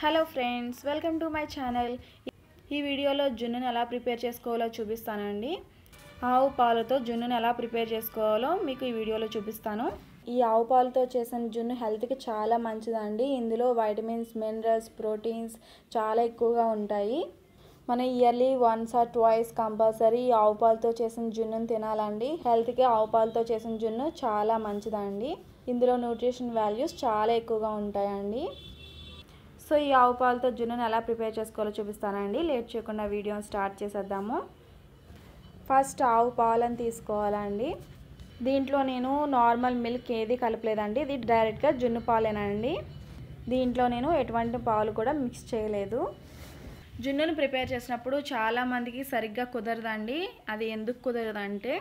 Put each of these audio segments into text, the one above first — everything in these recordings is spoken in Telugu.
hello friends welcome to my channel ఈ వీడియోలో జున్నును ఎలా ప్రిపేర్ చేసుకోవాలో చూపిస్తానండి ఆవు పాలతో జున్నును ఎలా ప్రిపేర్ చేసుకోవాలో మీకు ఈ వీడియోలో చూపిస్తాను ఈ ఆవు పాలతో చేసిన జున్ను హెల్త్కి చాలా మంచిదండి ఇందులో వైటమిన్స్ మినరల్స్ ప్రోటీన్స్ చాలా ఎక్కువగా ఉంటాయి మన yearly once or twice compulsory ఆవు పాలతో చేసిన జున్నును తినాలండి హెల్త్కి ఆవు పాలతో చేసిన జున్ను చాలా మంచిదండి ఇందులో న్యూట్రిషన్ వాల్యూస్ చాలా ఎక్కువగా ఉంటాయండి సో ఈ ఆవు పాలతో జున్నును ఎలా ప్రిపేర్ చేసుకోవాలో చూపిస్తానండి లేట్ చేయకుండా వీడియోని స్టార్ట్ చేసేద్దాము ఫస్ట్ ఆవు పాలను తీసుకోవాలండి దీంట్లో నేను నార్మల్ మిల్క్ ఏది కలపలేదండి ఇది డైరెక్ట్గా జున్ను పాలేనండి దీంట్లో నేను ఎటువంటి పాలు కూడా మిక్స్ చేయలేదు జున్నును ప్రిపేర్ చేసినప్పుడు చాలామందికి సరిగ్గా కుదరదండి అది ఎందుకు కుదరదంటే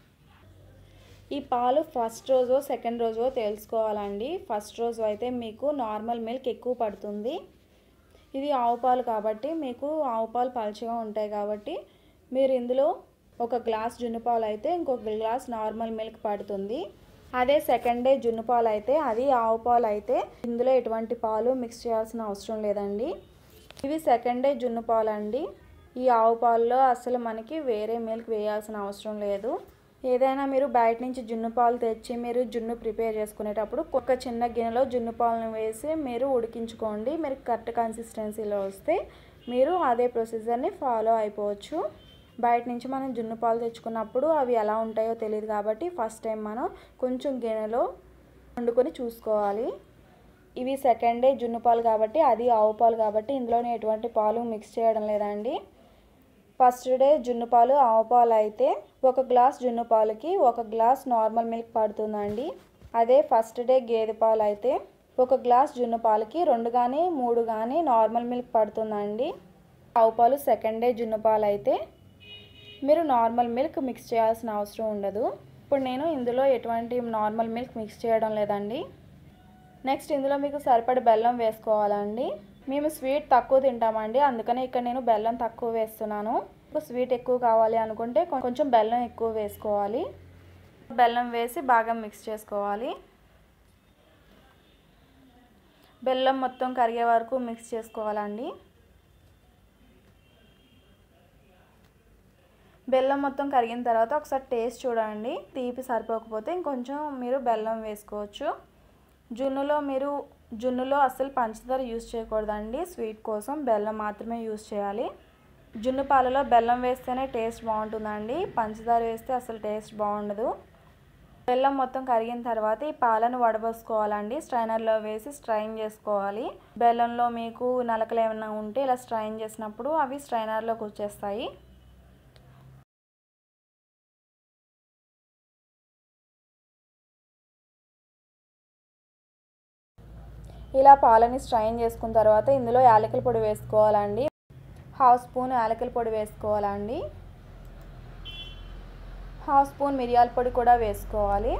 ఈ పాలు ఫస్ట్ రోజు సెకండ్ రోజు తెలుసుకోవాలండి ఫస్ట్ రోజు అయితే మీకు నార్మల్ మిల్క్ ఎక్కువ పడుతుంది ఇది ఆవు పాలు కాబట్టి మీకు ఆవు పాలు పలుచగా ఉంటాయి కాబట్టి మీరు ఇందులో ఒక గ్లాస్ జున్ను పాలు అయితే ఇంకొక గ్లాస్ నార్మల్ మిల్క్ పడుతుంది అదే సెకండ్ డే జున్ను పాలు అయితే అది ఆవు పాలు అయితే ఇందులో ఎటువంటి పాలు మిక్స్ చేయాల్సిన అవసరం లేదండి ఇవి సెకండ్ డే జున్ను పాలు అండి ఈ ఆవు పాలలో అసలు మనకి వేరే మిల్క్ వేయాల్సిన అవసరం లేదు ఏదైనా మీరు బయట నుంచి జున్ను పాలు తెచ్చి మీరు జున్ను ప్రిపేర్ చేసుకునేటప్పుడు ఒక చిన్న గిన్నెలో జున్ను పాలను వేసి మీరు ఉడికించుకోండి మీరు కరెక్ట్ కన్సిస్టెన్సీలో వస్తే మీరు అదే ప్రొసీజర్ని ఫాలో అయిపోవచ్చు బయట నుంచి మనం జున్ను పాలు తెచ్చుకున్నప్పుడు అవి ఎలా ఉంటాయో తెలియదు కాబట్టి ఫస్ట్ టైం మనం కొంచెం గిన్నెలో వండుకొని చూసుకోవాలి ఇవి సెకండ్ డే జున్ను పాలు కాబట్టి అది ఆవు పాలు కాబట్టి ఇందులోనే ఎటువంటి పాలు మిక్స్ చేయడం లేదండి ఫస్ట్ డే జున్ను పాలు ఆవు పాలు అయితే ఒక గ్లాస్ జున్ను పాలకి ఒక గ్లాస్ నార్మల్ మిల్క్ పడుతుందండి అదే ఫస్ట్ డే గేదె పాలు అయితే ఒక గ్లాస్ జున్ను పాలకి రెండు కానీ మూడు కానీ నార్మల్ మిల్క్ పడుతుందండి ఆవు పాలు సెకండ్ డే జున్ను పాలు అయితే మీరు నార్మల్ మిల్క్ మిక్స్ చేయాల్సిన అవసరం ఉండదు ఇప్పుడు నేను ఇందులో ఎటువంటి నార్మల్ మిల్క్ మిక్స్ చేయడం లేదండి నెక్స్ట్ ఇందులో మీకు సరిపడి బెల్లం వేసుకోవాలండి మేము స్వీట్ తక్కువ తింటామండి అందుకనే ఇక్కడ నేను బెల్లం తక్కువ వేస్తున్నాను స్వీట్ ఎక్కువ కావాలి అనుకుంటే కొంచెం బెల్లం ఎక్కువ వేసుకోవాలి బెల్లం వేసి బాగా మిక్స్ చేసుకోవాలి బెల్లం మొత్తం కరిగే వరకు మిక్స్ చేసుకోవాలండి బెల్లం మొత్తం కరిగిన తర్వాత ఒకసారి టేస్ట్ చూడండి తీపి సరిపోకపోతే ఇంకొంచెం మీరు బెల్లం వేసుకోవచ్చు జున్నులో మీరు జున్నులో అస్సలు పంచదార యూజ్ చేయకూడదండి స్వీట్ కోసం బెల్లం మాత్రమే యూజ్ చేయాలి జున్ను పాలలో బెల్లం వేస్తేనే టేస్ట్ బాగుంటుందండి పంచదార వేస్తే అసలు టేస్ట్ బాగుండదు బెల్లం మొత్తం కరిగిన తర్వాత ఈ పాలను వడబోసుకోవాలండి స్ట్రైనర్లో వేసి స్ట్రైన్ చేసుకోవాలి బెల్లంలో మీకు నలకలు ఏమైనా ఉంటే ఇలా స్ట్రైన్ చేసినప్పుడు అవి స్ట్రైనర్లోకి వచ్చేస్తాయి ఇలా పాలని స్ట్రైన్ చేసుకున్న తర్వాత ఇందులో యాలకుల పొడి వేసుకోవాలండి హాఫ్ స్పూన్ యాలకుల పొడి వేసుకోవాలండి హాఫ్ స్పూన్ మిరియాల పొడి కూడా వేసుకోవాలి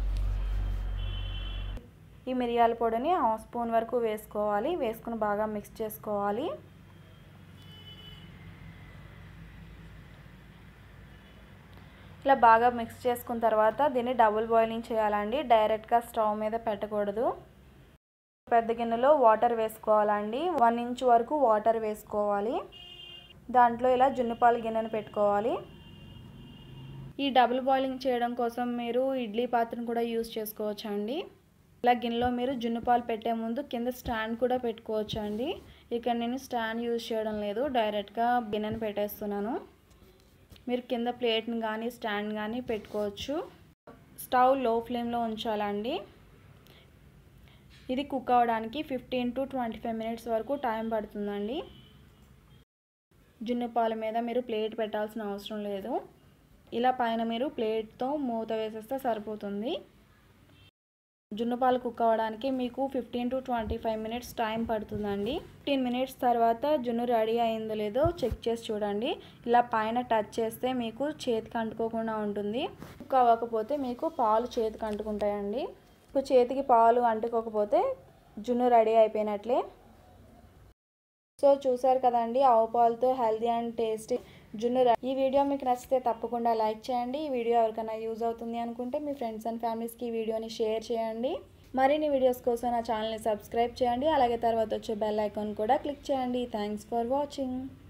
ఈ మిరియాల పొడిని హాఫ్ స్పూన్ వరకు వేసుకోవాలి వేసుకుని బాగా మిక్స్ చేసుకోవాలి ఇలా బాగా మిక్స్ చేసుకున్న తర్వాత దీన్ని డబుల్ బాయిలింగ్ చేయాలండి డైరెక్ట్గా స్టవ్ మీద పెట్టకూడదు పెద్ద గిన్నెలో వాటర్ వేసుకోవాలండి వన్ ఇంచ్ వరకు వాటర్ వేసుకోవాలి దాంట్లో ఇలా జున్నుపాలు గిన్నెను పెట్టుకోవాలి ఈ డబుల్ బాయిలింగ్ చేయడం కోసం మీరు ఇడ్లీ పాత్రను కూడా యూజ్ చేసుకోవచ్చు అండి ఇలా గిన్నెలో మీరు జున్నుపాలు పెట్టే ముందు కింద స్టాండ్ కూడా పెట్టుకోవచ్చు అండి ఇక్కడ నేను స్టాండ్ యూజ్ చేయడం లేదు డైరెక్ట్గా గిన్నెను పెట్టేస్తున్నాను మీరు కింద ప్లేట్ని కానీ స్టాండ్ కానీ పెట్టుకోవచ్చు స్టవ్ లో ఫ్లేమ్లో ఉంచాలండి ఇది కుక్ అవ్వడానికి fifteen to twenty five minutes వరకు టైం పడుతుందండి జున్ను పాల మీద మీరు ప్లేట్ పెట్టాల్సిన అవసరం లేదు ఇలా పైన మీరు ప్లేట్తో మూత వేసేస్తే సరిపోతుంది జున్ను పాలు కుక్ అవ్వడానికి మీకు fifteen to twenty five minutes time పడుతుందండి ఫిఫ్టీన్ మినిట్స్ తర్వాత జున్ను రెడీ అయిందో లేదో చెక్ చేసి చూడండి ఇలా పైన టచ్ చేస్తే మీకు చేతికి అంటుకోకుండా ఉంటుంది కుక్ అవ్వకపోతే మీకు పాలు చేతికి అంటుకుంటాయండి ఇప్పుడు చేతికి పాలు అంటుకోకపోతే జున్ను రెడీ అయిపోయినట్లే సో చూసారు కదండి ఆవు పాలతో హెల్తీ అండ్ టేస్టీ జున్ను ఈ వీడియో మీకు నచ్చితే తప్పకుండా లైక్ చేయండి ఈ వీడియో ఎవరికైనా యూజ్ అవుతుంది అనుకుంటే మీ ఫ్రెండ్స్ అండ్ ఫ్యామిలీస్కి ఈ వీడియోని షేర్ చేయండి మరిన్ని వీడియోస్ కోసం నా ఛానల్ని సబ్స్క్రైబ్ చేయండి అలాగే తర్వాత వచ్చే బెల్ ఐకాన్ కూడా క్లిక్ చేయండి థ్యాంక్స్ ఫర్ వాచింగ్